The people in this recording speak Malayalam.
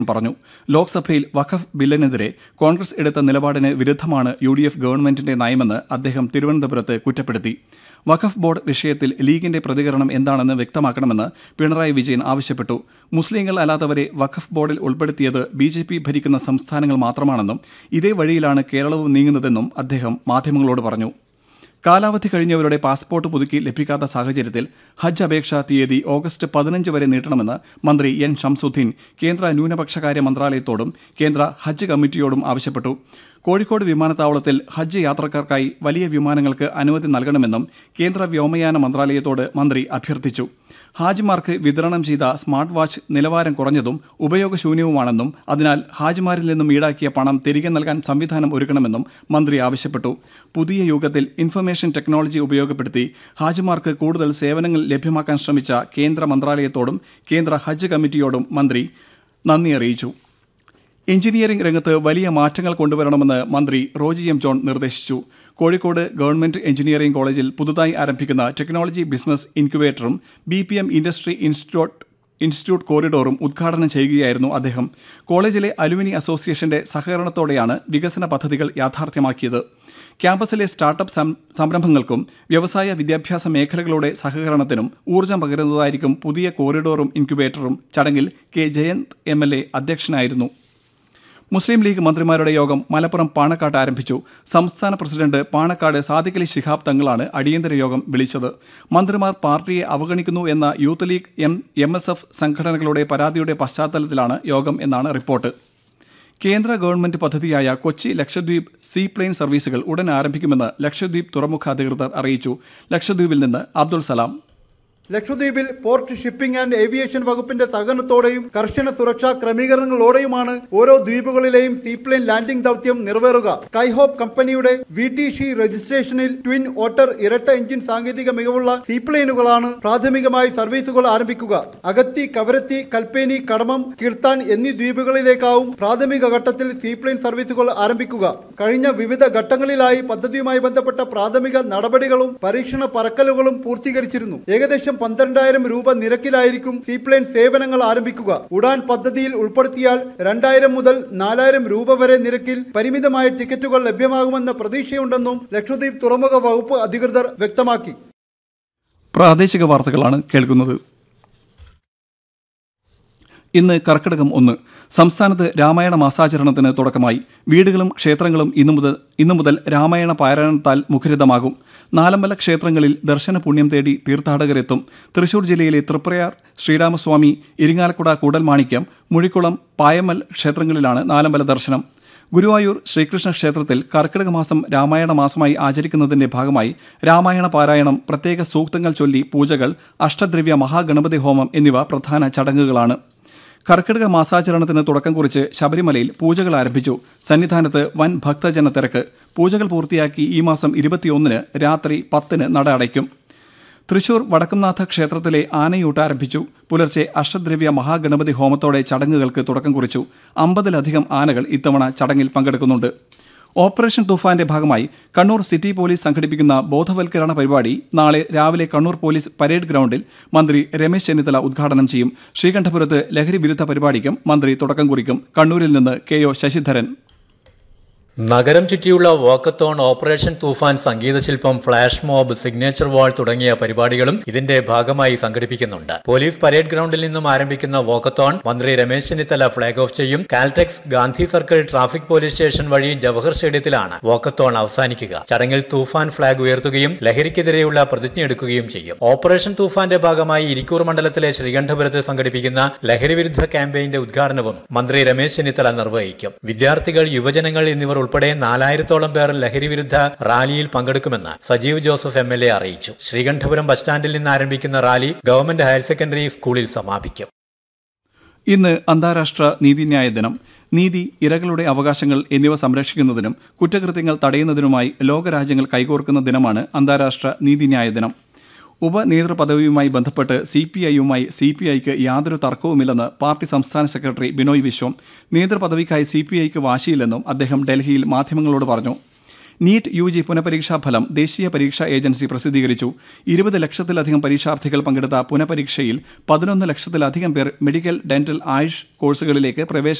പറഞ്ഞു ലോക്സഭയിൽ വഖഫ് ബില്ലിനെതിരെ കോൺഗ്രസ് എടുത്ത നിലപാടിന് വിരുദ്ധമാണ് യു ഡി എഫ് ഗവൺമെന്റിന്റെ നയമെന്ന് അദ്ദേഹം തിരുവനന്തപുരത്ത് കുറ്റപ്പെടുത്തി വഖഫ് ബോർഡ് വിഷയത്തിൽ ലീഗിന്റെ പ്രതികരണം എന്താണെന്ന് വ്യക്തമാക്കണമെന്ന് പിണറായി വിജയൻ ആവശ്യപ്പെട്ടു മുസ്ലിങ്ങൾ അല്ലാത്തവരെ വഖഫ് ബോർഡിൽ ഉൾപ്പെടുത്തിയത് ബി ജെ പി ഭരിക്കുന്ന സംസ്ഥാനങ്ങൾ മാത്രമാണെന്നും ഇതേ വഴിയിലാണ് കേരളവും നീങ്ങുന്നതെന്നും അദ്ദേഹം മാധ്യമങ്ങളോട് പറഞ്ഞു കാലാവധി കഴിഞ്ഞവരുടെ പാസ്പോർട്ട് പുതുക്കി ലഭിക്കാത്ത സാഹചര്യത്തിൽ ഹജ്ജ് അപേക്ഷാ തീയതി ഓഗസ്റ്റ് പതിനഞ്ച് വരെ നീട്ടണമെന്ന് മന്ത്രി എൻ ഷംസുദ്ദീൻ കേന്ദ്ര ന്യൂനപക്ഷകാര്യ മന്ത്രാലയത്തോടും കേന്ദ്ര ഹജ്ജ് കമ്മിറ്റിയോടും ആവശ്യപ്പെട്ടു കോഴിക്കോട് വിമാനത്താവളത്തിൽ ഹജ്ജ് യാത്രക്കാർക്കായി വലിയ വിമാനങ്ങൾക്ക് അനുമതി നൽകണമെന്നും കേന്ദ്ര വ്യോമയാന മന്ത്രാലയത്തോട് മന്ത്രി അഭ്യർത്ഥിച്ചു ഹാജിമാർക്ക് വിതരണം ചെയ്ത സ്മാർട്ട് വാച്ച് നിലവാരം കുറഞ്ഞതും ഉപയോഗശൂന്യവുമാണെന്നും അതിനാൽ ഹാജിമാരിൽ നിന്നും ഈടാക്കിയ പണം തിരികെ നൽകാൻ സംവിധാനം ഒരുക്കണമെന്നും മന്ത്രി ആവശ്യപ്പെട്ടു പുതിയ യുഗത്തിൽ ഇൻഫർമേഷൻ ടെക്നോളജി ഉപയോഗപ്പെടുത്തി ഹാജിമാർക്ക് കൂടുതൽ സേവനങ്ങൾ ലഭ്യമാക്കാൻ ശ്രമിച്ച കേന്ദ്ര മന്ത്രാലയത്തോടും കേന്ദ്ര ഹജ്ജ് കമ്മിറ്റിയോടും മന്ത്രി നന്ദി അറിയിച്ചു എഞ്ചിനീയറിംഗ് രംഗത്ത് വലിയ മാറ്റങ്ങൾ കൊണ്ടുവരണമെന്ന് മന്ത്രി റോജി എം ജോൺ നിർദ്ദേശിച്ചു കോഴിക്കോട് ഗവൺമെന്റ് എഞ്ചിനീയറിംഗ് കോളേജിൽ പുതുതായി ആരംഭിക്കുന്ന ടെക്നോളജി ബിസിനസ് ഇൻക്യുബേറ്ററും B P M industry institute institute കോറിഡോറും ഉദ്ഘാടനം ചെയ്യുകയായിരുന്നു അദ്ദേഹം കോളേജിലെ അലുമിനി അസോസിയേഷന്റെ സഹകരണത്തോടെയാണ് വികസന പദ്ധതികൾ യാഥാർത്ഥ്യമാക്കിയത് ക്യാമ്പസിലെ സ്റ്റാർട്ടപ്പ് സം- സംരംഭങ്ങൾക്കും വ്യവസായ വിദ്യാഭ്യാസ മേഖലകളുടെ സഹകരണത്തിനും ഊർജ്ജം പകരുന്നതായിരിക്കും പുതിയ കോറിഡോറും ഇൻക്യുബേറ്ററും ചടങ്ങിൽ K Jayanth M L A അധ്യക്ഷനായിരുന്നു മുസ്ലിം ലീഗ് മന്ത്രിമാരുടെ യോഗം മലപ്പുറം പാണക്കാട്ട് ആരംഭിച്ചു സംസ്ഥാന പ്രസിഡന്റ് പാണക്കാട് സാദിഖലി ശിഹാബ് തങ്ങളാണ് അടിയന്തര യോഗം വിളിച്ചത് മന്ത്രിമാർ പാർട്ടിയെ അവഗണിക്കുന്നു എന്ന youth league M M S F സംഘടനകളുടെ പരാതിയുടെ പശ്ചാത്തലത്തിലാണ് യോഗം എന്നാണ് റിപ്പോർട്ട് കേന്ദ്ര ഗവൺമെന്റ് പദ്ധതിയായ കൊച്ചി ലക്ഷദ്വീപ് സീ പ്ലെയിൻ സർവീസുകൾ ഉടൻ ആരംഭിക്കുമെന്ന് ലക്ഷദ്വീപ് തുറമുഖ അധികൃതർ അറിയിച്ചു ലക്ഷദ്വീപിൽ നിന്ന് അബ്ദുൾ സലാം ലക്ഷദ്വീപിൽ പോർട്ട് ഷിപ്പിംഗ് ആൻഡ് ഏവിയേഷൻ വകുപ്പിന്റെ സഹകരണത്തോടെയും കർശന സുരക്ഷാ ക്രമീകരണങ്ങളോടെയുമാണ് ഓരോ ദ്വീപുകളിലെയും സീപ്ലെയിൻ ലാൻഡിംഗ് ദൗത്യം നിറവേറുക കൈഹോപ്പ് കമ്പനിയുടെ വി ടി ഷി രജിസ്ട്രേഷനിൽ ട്വിൻ ഓട്ടർ ഇരട്ട എഞ്ചിൻ സാങ്കേതിക മികവുള്ള സീപ്ലെയിനുകളാണ് പ്രാഥമികമായി സർവീസുകൾ ആരംഭിക്കുക അഗത്തി കവരത്തി കൽപ്പേനി കടമം കിർത്താൻ എന്നീ ദ്വീപുകളിലേക്കാവും പ്രാഥമിക ഘട്ടത്തിൽ സീപ്ലെയിൻ സർവീസുകൾ ആരംഭിക്കുക കഴിഞ്ഞ വിവിധ ഘട്ടങ്ങളിലായി പദ്ധതിയുമായി ബന്ധപ്പെട്ട പ്രാഥമിക നടപടികളും പരീക്ഷണ പറക്കലുകളും പൂർത്തീകരിച്ചിരുന്നു ഏകദേശം പന്ത്രണ്ടായിരം രൂപ നിരക്കിലായിരിക്കും സീപ്ലെയിൻ സേവനങ്ങൾ ആരംഭിക്കുക ഉഡാൻ പദ്ധതിയിൽ ഉൾപ്പെടുത്തിയാൽ രണ്ടായിരം മുതൽ നാലായിരം രൂപ വരെ നിരക്കിൽ പരിമിതമായ ടിക്കറ്റുകൾ ലഭ്യമാകുമെന്ന പ്രതീക്ഷയുണ്ടെന്നും ലക്ഷദ്വീപ് തുറമുഖ വകുപ്പ് അധികൃതർ വ്യക്തമാക്കി പ്രാദേശിക വാർത്തകളാണ് കേൾക്കുന്നത് ഇന്ന് കർക്കിടകം ഒന്ന് സംസ്ഥാനത്ത് രാമായണ മാസാചരണത്തിന് തുടക്കമായി വീടുകളും ക്ഷേത്രങ്ങളും ഇന്നു മുതൽ ഇന്നു മുതൽ രാമായണ പാരായണത്താൽ മുഖരിതമാകും നാലമ്പല ക്ഷേത്രങ്ങളിൽ ദർശന പുണ്യം തേടി തീർത്ഥാടകരെത്തും തൃശൂർ ജില്ലയിലെ തൃപ്രയാർ ശ്രീരാമസ്വാമി ഇരിങ്ങാലക്കുട കൂടൽമാണിക്യം മുഴിക്കുളം പായമൽ ക്ഷേത്രങ്ങളിലാണ് നാലമ്പല ദർശനം ഗുരുവായൂർ ശ്രീകൃഷ്ണ ക്ഷേത്രത്തിൽ കർക്കിടക മാസം രാമായണ മാസമായി ആചരിക്കുന്നതിന്റെ ഭാഗമായി രാമായണ പാരായണം പ്രത്യേക സൂക്തങ്ങൾ ചൊല്ലി പൂജകൾ അഷ്ടദ്രവ്യ മഹാഗണപതി ഹോമം എന്നിവ പ്രധാന ചടങ്ങുകളാണ് കർക്കിടക മാസാചരണത്തിന് തുടക്കം കുറിച്ച് ശബരിമലയിൽ പൂജകൾ ആരംഭിച്ചു സന്നിധാനത്ത് വൻ ഭക്തജന തിരക്ക് പൂജകൾ പൂർത്തിയാക്കി ഈ മാസം ഇരുപത്തിയൊന്നിന് രാത്രി പത്തിന് നട അടയ്ക്കും തൃശൂർ വടക്കുംനാഥ ക്ഷേത്രത്തിലെ ആനയൂട്ട് ആരംഭിച്ചു പുലർച്ചെ അഷ്ടദ്രവ്യ മഹാഗണപതി ഹോമത്തോടെ ചടങ്ങുകൾക്ക് തുടക്കം കുറിച്ചു അമ്പതിലധികം ആനകൾ ഇത്തവണ ചടങ്ങിൽ പങ്കെടുക്കുന്നുണ്ട് ഓപ്പറേഷൻ തുഫാന്റെ ഭാഗമായി കണ്ണൂർ സിറ്റി പോലീസ് സംഘടിപ്പിക്കുന്ന ബോധവൽക്കരണ പരിപാടി നാളെ രാവിലെ കണ്ണൂർ പോലീസ് പരേഡ് ഗ്രൗണ്ടിൽ മന്ത്രി രമേശ് ചെന്നിത്തല ഉദ്ഘാടനം ചെയ്യും ശ്രീകണ്ഠപുരത്ത് ലഹരി വിരുദ്ധ പരിപാടിക്കും മന്ത്രി തുടക്കം കുറിക്കും കണ്ണൂരിൽ നിന്ന് കെ ഒ ശശിധരൻ നഗരം ചുറ്റിയുള്ള വാക്കത്തോൺ ഓപ്പറേഷൻ തൂഫാൻ സംഗീത ശില്പം ഫ്ലാഷ് മോബ് സിഗ്നേച്ചർ വാൾ തുടങ്ങിയ പരിപാടികളും ഇതിന്റെ ഭാഗമായി സംഘടിപ്പിക്കുന്നുണ്ട് പോലീസ് പരേഡ് ഗ്രൗണ്ടിൽ നിന്നും ആരംഭിക്കുന്ന വാക്കത്തോൺ മന്ത്രി രമേശ് ചെന്നിത്തല ഫ്ളാഗ് ഓഫ് ചെയ്യും Caltex Gandhi circle traffic police station വഴി ജവഹർ സ്റ്റേഡിയത്തിലാണ് വാക്കത്തോൺ അവസാനിക്കുക ചടങ്ങിൽ തൂഫാൻ ഫ്ളാഗ് ഉയർത്തുകയും ലഹരിക്കെതിരെയുള്ള പ്രതിജ്ഞയെടുക്കുകയും ചെയ്യും ഓപ്പറേഷൻ തൂഫാന്റെ ഭാഗമായി ഇരിക്കൂർ മണ്ഡലത്തിലെ ശ്രീകണ്ഠപുരത്ത് സംഘടിപ്പിക്കുന്ന ലഹരി വിരുദ്ധ ക്യാമ്പയിന്റെ ഉദ്ഘാടനവും മന്ത്രി രമേശ് ചെന്നിത്തല നിർവഹിക്കും വിദ്യാർത്ഥികൾ യുവജനങ്ങൾ എന്നിവർ ഉൾപ്പെടെ നാലായിരത്തോളം പേർ ലഹരി വിരുദ്ധ റാലിയിൽ പങ്കെടുക്കുമെന്ന് Sajeev Joseph M L A അറിയിച്ചു ശ്രീകണ്ഠപുരം ബസ് സ്റ്റാൻഡിൽ നിന്ന് ആരംഭിക്കുന്ന റാലി ഗവൺമെന്റ് ഹയർ സെക്കൻഡറി സ്കൂളിൽ സമാപിക്കും ഇന്ന് അന്താരാഷ്ട്ര നീതിന്യായ ദിനം നീതി ഇരകളുടെ അവകാശങ്ങൾ എന്നിവ സംരക്ഷിക്കുന്നതിനും കുറ്റകൃത്യങ്ങൾ തടയുന്നതിനുമായി ലോകരാജ്യങ്ങൾ കൈകോർക്കുന്ന ദിനമാണ് അന്താരാഷ്ട്ര നീതിന്യായ ദിനം ഉപനേതൃ പദവിയുമായി ബന്ധപ്പെട്ട് സി പി ഐയുമായി സി പി ഐക്ക് യാതൊരു തർക്കവുമില്ലെന്ന് പാർട്ടി സംസ്ഥാന സെക്രട്ടറി ബിനോയ് വിശ്വം നേതൃപദവിക്കായി സി പി ഐക്ക് വാശിയില്ലെന്നും അദ്ദേഹം ഡൽഹിയിൽ മാധ്യമങ്ങളോട് പറഞ്ഞു നീറ്റ് യു ജി പുനഃപരീക്ഷാ ഫലം ദേശീയ പരീക്ഷാ ഏജൻസി പ്രസിദ്ധീകരിച്ചു ഇരുപത് ലക്ഷത്തിലധികം പരീക്ഷാർത്ഥികൾ പങ്കെടുത്ത പുനഃപരീക്ഷയിൽ പതിനൊന്ന് ലക്ഷത്തിലധികം പേർ മെഡിക്കൽ ഡെന്റൽ ആയുഷ് കോഴ്സുകളിലേക്ക് പ്രവേശനം